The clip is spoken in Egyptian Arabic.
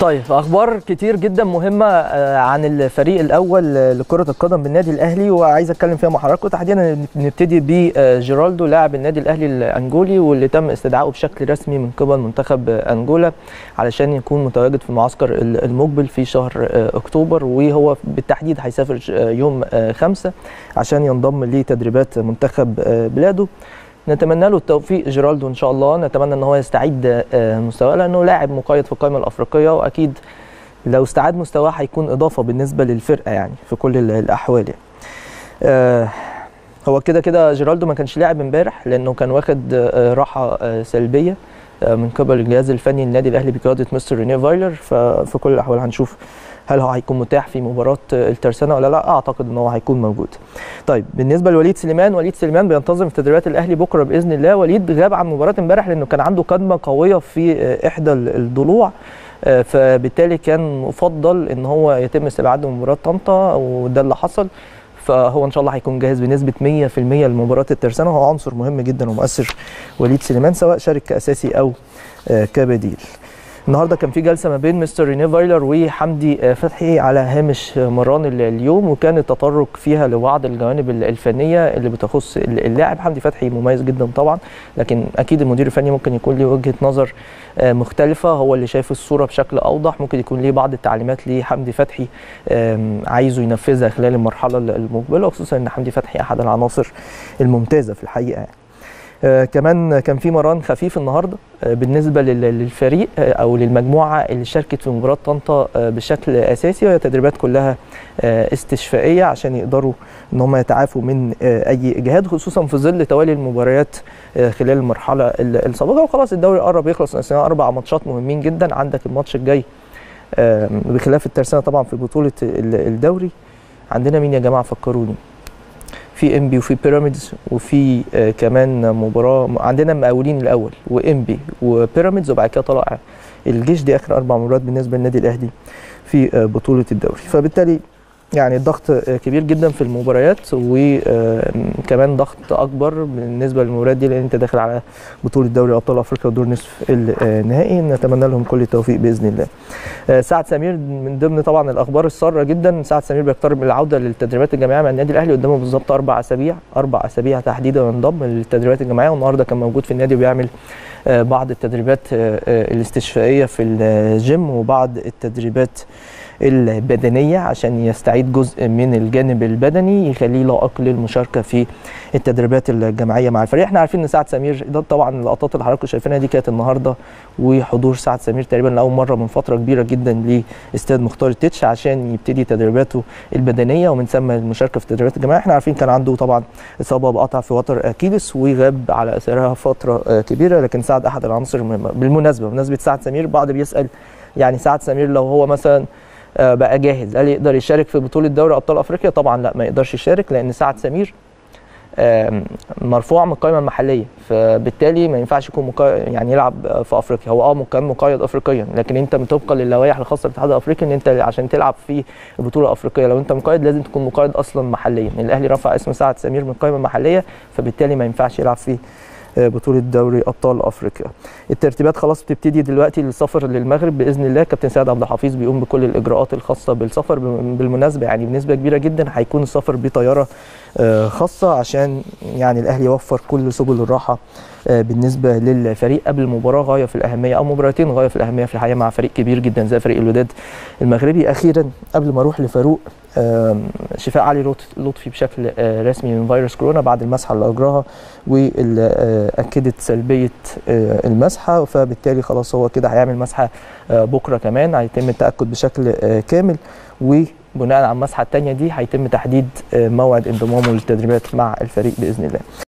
طيب اخبار كتير جدا مهمه آه، عن الفريق الاول آه، لكره القدم بالنادي الاهلي وعايز اتكلم فيها مع حضراتكم تحديدا نبتدي بجيرالدو لاعب النادي الاهلي الانجولي واللي تم استدعائه بشكل رسمي من قبل منتخب انجولا علشان يكون متواجد في المعسكر المقبل في شهر آه، اكتوبر وهو بالتحديد هيسافر آه، يوم آه، خمسة عشان ينضم لتدريبات منتخب آه، بلاده نتمنى له التوفيق جيرالدو ان شاء الله نتمنى ان هو يستعيد آه، مستواه لانه لاعب مقيد في القائمه الافريقيه واكيد لو استعاد مستواه هيكون اضافه بالنسبه للفرقه يعني في كل ال- الاحوال يعني. آه، هو كده كده جيرالدو ما كانش لاعب امبارح لانه كان واخد آه، راحه آه، سلبيه آه، من قبل الجهاز الفني للنادي الاهلي بقياده مستر رينيه فايلر ففي كل الاحوال هنشوف هل هو هيكون متاح في مباراه آه، الترسانه ولا لا اعتقد ان هو هيكون موجود طيب بالنسبه لوليد سليمان وليد سليمان بينتظم في تدريبات الاهلي بكره باذن الله وليد غاب عن مباراه امبارح لانه كان عنده كدمه قويه في آه، احدى ال- الضلوع آه، فبالتالي كان مفضل ان هو يتم استبعاده من مباراه طنطا وده اللي حصل فهو ان شاء الله هيكون جاهز بنسبه 100% لمباراه الترسانه وهو عنصر مهم جدا ومؤثر وليد سليمان سواء شارك كاساسي او آه، كبديل النهارده كان في جلسه ما بين مستر رينيه فايلر وحمدي آه، فتحي على هامش آه، مران ال- اليوم وكان التطرق فيها لبعض الجوانب ال- الفنيه اللي بتخص ال- اللاعب حمدي فتحي مميز جدا طبعا لكن اكيد المدير الفني ممكن يكون له وجهه نظر آه، مختلفه هو اللي شايف الصوره بشكل اوضح ممكن يكون ليه بعض التعليمات لحمدي فتحي آم، عايزه ينفذها خلال المرحله ال- المقبله وخصوصا ان حمدي فتحي احد العناصر الممتازه في الحقيقه يعني. آه، كمان كان في مران خفيف النهارده آه، بالنسبه لل- للفريق آه، او للمجموعه اللي شاركت في مباراه طنطا آه، بشكل اساسي وهي تدريبات كلها آه، استشفائيه عشان يقدروا ان هم يتعافوا من آه، اي اجهاد خصوصا في ظل توالي المباريات آه، خلال المرحله ال- السابقه وخلاص الدوري قرب يخلص ناقصنا اربع ماتشات مهمين جدا عندك الماتش الجاي آه، بخلاف الترسانه طبعا في بطوله ال- الدوري عندنا مين يا جماعه فكروني في انبي وفي بيراميدز وفي آه كمان مباراه عندنا مقاولين الاول وانبي وبيراميدز وبعد كده طلع الجيش دي اخر اربع مباريات بالنسبه للنادي الاهلي في آه بطوله الدوري فبالتالي يعني الضغط آه، كبير جدا في المباريات وكمان ضغط اكبر بالنسبه للمباريات دي لان انت داخل على بطوله دوري ابطال افريقيا ودور نصف النهائي نتمنى لهم كل التوفيق باذن الله. آه، سعد سمير من ضمن طبعا الاخبار الساره جدا سعد سمير بيقترب من العوده للتدريبات الجماعيه مع النادي الاهلي قدامه بالظبط اربع اسابيع اربع اسابيع تحديدا وينضم للتدريبات الجماعيه والنهارده كان موجود في النادي وبيعمل آه، بعض التدريبات آه، آه، الاستشفائيه في الجيم وبعض التدريبات البدنيه عشان يستعيد جزء من الجانب البدني يخليه لائق للمشاركه في التدريبات الجماعيه مع الفريق احنا عارفين ان سعد سمير ده طبعا اللقطات اللي حضراتكم شايفينها دي كانت النهارده وحضور سعد سمير تقريبا لاول مره من فتره كبيره جدا لاستاد مختار التتش عشان يبتدي تدريباته البدنيه ومن ثم المشاركه في التدريبات الجماعيه احنا عارفين كان عنده طبعا اصابه بقطع في وتر اكيلس وغاب على اثرها فتره آه، كبيره لكن سعد احد العناصر المهمه بالمناسبه بمناسبه سعد سمير بعض بيسال يعني سعد سمير لو هو مثلا آه، بقى جاهز هل يقدر يشارك في بطوله دوري ابطال افريقيا طبعا لا ما يقدرش يشارك لان سعد سمير آم، مرفوع من القائمه المحليه فبالتالي ما ينفعش يكون مقا... يعني يلعب في افريقيا هو اه كان مقيد افريقيا لكن انت طبقا للوائح الخاصه بالاتحاد الافريقي ان انت عشان تلعب في البطوله الافريقيه لو انت مقيد لازم تكون مقيد اصلا محليا الاهلي رفع اسم سعد سمير من القائمه المحليه فبالتالي ما ينفعش يلعب في آه، بطوله دوري ابطال افريقيا الترتيبات خلاص بتبتدي دلوقتي للسفر للمغرب باذن الله كابتن سيد عبد الحفيظ بيقوم بكل الاجراءات الخاصه بالسفر بالمناسبه يعني بنسبه كبيره جدا هيكون السفر بطياره آه، خاصه عشان يعني الاهلي يوفر كل سبل الراحه آه، بالنسبه للفريق قبل المباراه غايه في الاهميه او مباراتين غايه في الاهميه في الحقيقه مع فريق كبير جدا زي فريق الوداد المغربي اخيرا قبل ما اروح لفاروق آم، شفاء علي لط- لطفي بشكل آه، رسمي من فيروس كورونا بعد المسحه اللي اجراها واللي آه، اكدت سلبيه آه، المسحه فبالتالي خلاص هو كده هيعمل مسحه آه، بكره كمان هيتم التاكد بشكل آه، كامل وبناء على المسحه الثانيه دي هيتم تحديد آه، موعد انضمامه للتدريبات مع الفريق باذن الله